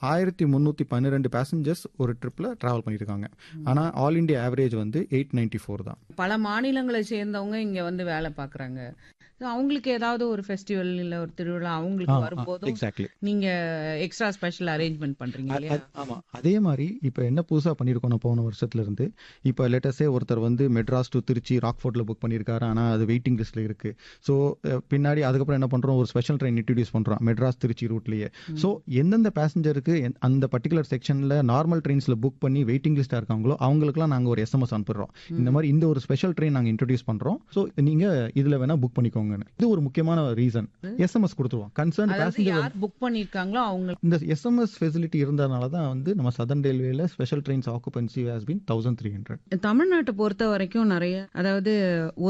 ஆயிரத்தி முந்நூற்றி பன்னிரெண்டு பேசஞ்சர்ஸ் ஒரு ட்ரிப்பில் ட்ராவல் பண்ணியிருக்காங்க ஆனால் ஆல் இண்டியா ஆவரேஜ் வந்து எயிட் நைன்டி ஃபோர் தான் பல மாநிலங்களை சேர்ந்தவங்க இங்க வந்து வேலை பாக்குறாங்க So, அவங்களுக்கு ஏதாவது ஒரு ஃபெஸ்டிவல் இல்ல ஒரு திருவிழா அவங்களுக்கு வரும்போதும் எக்ஸாக்ட்லி நீங்க எக்ஸ்ட்ரா ஸ்பெஷல் அரேஞ்ச்மெண்ட் பண்றீங்க இல்லையா ஆமாம் அதே மாதிரி இப்போ என்ன புதுசாக பண்ணியிருக்கோம் நான் போன வருஷத்துல இருந்து இப்போ லேட்டஸ்டே ஒருத்தர் வந்து மெட்ராஸ் டு திருச்சி ராக்ஃபோர்ட்டில் புக் பண்ணியிருக்காரு ஆனால் அது வெயிட்டிங் லிஸ்ட்டில் இருக்குது ஸோ பின்னாடி அதுக்கப்புறம் என்ன பண்ணுறோம் ஒரு ஸ்பெஷல் ட்ரெயின் இன்ட்ரடியூஸ் பண்ணுறோம் மெட்ராஸ் திருச்சி ரூட்லேயே ஸோ எந்தெந்த பேசஞ்சருக்கு அந்த பர்டிகுலர் செக்ஷனில் நார்மல் ட்ரெயின்ஸில் புக் பண்ணி வெயிட்டிங் லிஸ்ட்டாக இருக்காங்களோ அவங்களுக்குலாம் நாங்கள் ஒரு எஸ்எம்எஸ் அனுப்புகிறோம் இந்த மாதிரி இந்த ஒரு ஸ்பெஷல் ட்ரெயின் நாங்கள் இன்ட்ரடியூஸ் பண்ணுறோம் ஸோ நீங்கள் இதில் வேணால் புக் பண்ணிக்கோங்கன்னு இது ஒரு முக்கியமான ரீசன் எஸ்எம்எஸ் கொடுத்துருவோம் கன்சர்ன் அதாவது பேசஞ்சர் யார் புக் பண்ணிருக்காங்களோ அவங்க இந்த எஸ்எம்எஸ் ஃபெசிலிட்டி இருந்ததுனால தான் வந்து நம்ம சதர்ன் ரயில்வேல special trains occupancy has been thousand three hundred தமிழ்நாட்டை பொறுத்த வரைக்கும் நிறைய அதாவது